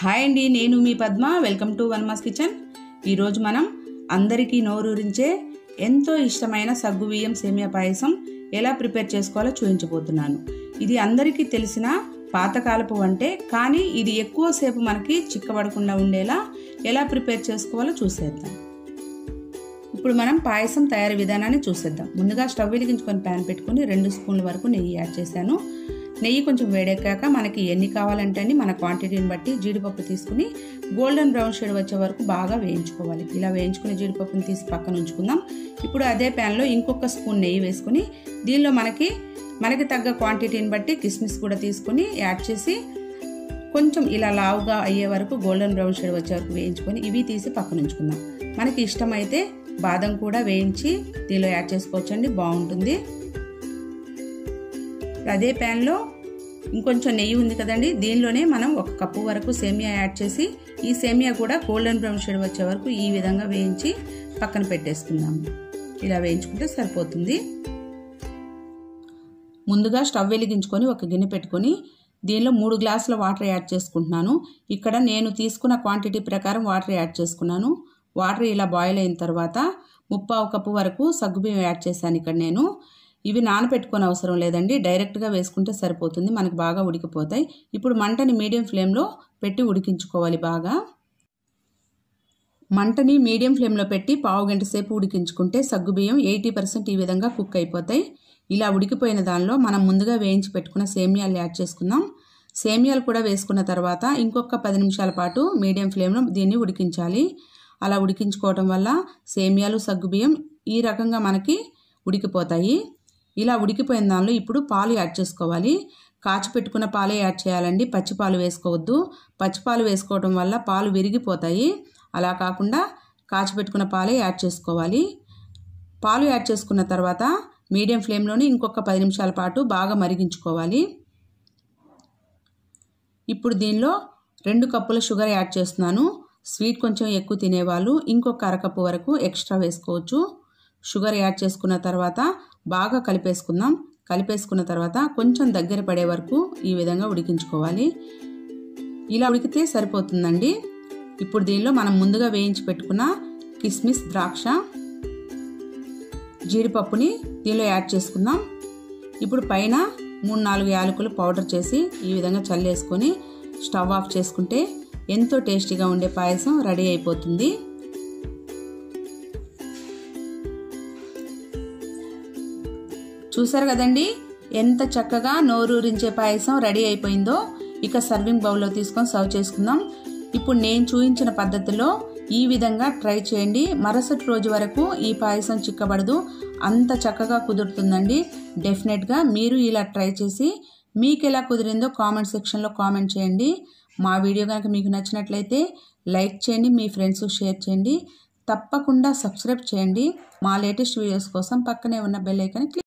hi అండి నేను మీ Padma welcome to one mass kitchen ఈరోజు మనం అందరికీ నోరూరించే ఎంతో ఇష్టమైన సగ్గు బియ్యం సేమియా పాయసం ఎలా ప్రిపేర్ చేసుకోవాలో చూపించబోతున్నాను ఇది అందరికీ తెలిసిన పాతకాలపు వంటే కానీ ఇది ఎక్కువసేపు మనకి చిక్కబడకుండా ఉండేలా ఎలా ప్రిపేర్ చేసుకోవాలో చూసేద్దాం ఇప్పుడు మనం పాయసం తయారీ విధానాన్ని చూసేద్దాం ముందుగా స్టవ్ వెలిగించుకొని ప్యాన్ పెట్టుకొని రెండు స్పూన్ల వరకు నెయ్యి యాడ్ చేశాను నెయ్యి కొంచెం వేడెక్కాక మనకి ఎన్ని కావాలంటే అని మన క్వాంటిటీని బట్టి జీడిపప్పు తీసుకుని గోల్డెన్ బ్రౌన్ షేడ్ వచ్చే వరకు బాగా వేయించుకోవాలి ఇలా వేయించుకుని జీడిపప్పుని తీసి పక్కన ఉంచుకుందాం ఇప్పుడు అదే ప్యాన్లో ఇంకొక స్పూన్ నెయ్యి వేసుకుని దీనిలో మనకి మనకి తగ్గ క్వాంటిటీని బట్టి కిస్మిస్ కూడా తీసుకుని యాడ్ చేసి కొంచెం ఇలా లావుగా అయ్యే వరకు గోల్డెన్ బ్రౌన్ షేడ్ వచ్చే వరకు వేయించుకొని ఇవి తీసి పక్కన ఉంచుకుందాం మనకి ఇష్టమైతే బాదం కూడా వేయించి దీనిలో యాడ్ చేసుకోవచ్చండి బాగుంటుంది అదే ప్యాన్లో ఇంకొంచెం నెయ్యి ఉంది కదండి దీనిలోనే మనం ఒక కప్పు వరకు సేమియా యాడ్ చేసి ఈ సేమియా కూడా గోల్డెన్ బ్రౌన్ షేడ్ వచ్చే వరకు ఈ విధంగా వేయించి పక్కన పెట్టేసుకుందాం ఇలా వేయించుకుంటే సరిపోతుంది ముందుగా స్టవ్ వెలిగించుకొని ఒక గిన్నె పెట్టుకొని దీనిలో మూడు గ్లాసుల వాటర్ యాడ్ చేసుకుంటున్నాను ఇక్కడ నేను తీసుకున్న క్వాంటిటీ ప్రకారం వాటర్ యాడ్ చేసుకున్నాను వాటర్ ఇలా బాయిల్ అయిన తర్వాత ముప్పావు కప్పు వరకు సగ్గుబియ్యం యాడ్ చేశాను ఇక్కడ నేను ఇవి నానపెట్టుకొని అవసరం లేదండి డైరెక్ట్గా వేసుకుంటే సరిపోతుంది మనకు బాగా ఉడికిపోతాయి ఇప్పుడు మంటని మీడియం ఫ్లేమ్లో పెట్టి ఉడికించుకోవాలి బాగా మంటని మీడియం ఫ్లేమ్లో పెట్టి పావు గంట సేపు ఉడికించుకుంటే సగ్గుబియ్యం ఎయిటీ పర్సెంట్ ఈ విధంగా కుక్ అయిపోతాయి ఇలా ఉడికిపోయిన దానిలో మనం ముందుగా వేయించి పెట్టుకున్న సేమియాలు యాడ్ చేసుకుందాం సేమియాలు కూడా వేసుకున్న తర్వాత ఇంకొక పది నిమిషాల పాటు మీడియం ఫ్లేమ్లో దీన్ని ఉడికించాలి అలా ఉడికించుకోవటం వల్ల సేమియాలు సగ్గుబియ్యం ఈ రకంగా మనకి ఉడికిపోతాయి ఇలా ఉడికిపోయిన దానిలో ఇప్పుడు పాలు యాడ్ చేసుకోవాలి కాచి పెట్టుకున్న పాలే యాడ్ చేయాలండి పచ్చి పాలు వేసుకోవద్దు పచ్చి పాలు వేసుకోవడం వల్ల పాలు విరిగిపోతాయి అలా కాకుండా కాచి పెట్టుకున్న పాలే యాడ్ చేసుకోవాలి పాలు యాడ్ చేసుకున్న తర్వాత మీడియం ఫ్లేమ్లోనే ఇంకొక పది నిమిషాల పాటు బాగా మరిగించుకోవాలి ఇప్పుడు దీనిలో రెండు కప్పుల షుగర్ యాడ్ చేస్తున్నాను స్వీట్ కొంచెం ఎక్కువ తినేవాళ్ళు ఇంకొక అరకప్పు వరకు ఎక్స్ట్రా వేసుకోవచ్చు షుగర్ యాడ్ చేసుకున్న తర్వాత బాగా కలిపేసుకుందాం కలిపేసుకున్న తర్వాత కొంచెం దగ్గర పడే వరకు ఈ విధంగా ఉడికించుకోవాలి ఇలా ఉడికితే సరిపోతుందండి ఇప్పుడు దీనిలో మనం ముందుగా వేయించి పెట్టుకున్న కిస్మిస్ ద్రాక్ష జీడిపప్పుని దీనిలో యాడ్ చేసుకుందాం ఇప్పుడు పైన మూడు నాలుగు యాలకులు పౌడర్ చేసి ఈ విధంగా చల్లేసుకొని స్టవ్ ఆఫ్ చేసుకుంటే ఎంతో టేస్టీగా ఉండే పాయసం రెడీ అయిపోతుంది చూసారు కదండి ఎంత చక్కగా నోరూరించే పాయసం రెడీ అయిపోయిందో ఇక సర్వింగ్ బౌల్లో తీసుకొని సర్వ్ చేసుకుందాం ఇప్పుడు నేను చూపించిన పద్ధతిలో ఈ విధంగా ట్రై చేయండి మరుసటి రోజు వరకు ఈ పాయసం చిక్కబడదు అంత చక్కగా కుదురుతుందండి డెఫినెట్గా మీరు ఇలా ట్రై చేసి మీకు ఎలా కుదిరిందో కామెంట్ సెక్షన్లో కామెంట్ చేయండి మా వీడియో కనుక మీకు నచ్చినట్లయితే లైక్ చేయండి మీ ఫ్రెండ్స్ షేర్ చేయండి తప్పకుండా సబ్స్క్రైబ్ చేయండి మా లేటెస్ట్ వీడియోస్ కోసం పక్కనే ఉన్న బెల్ ఐకాన్ క్లిక్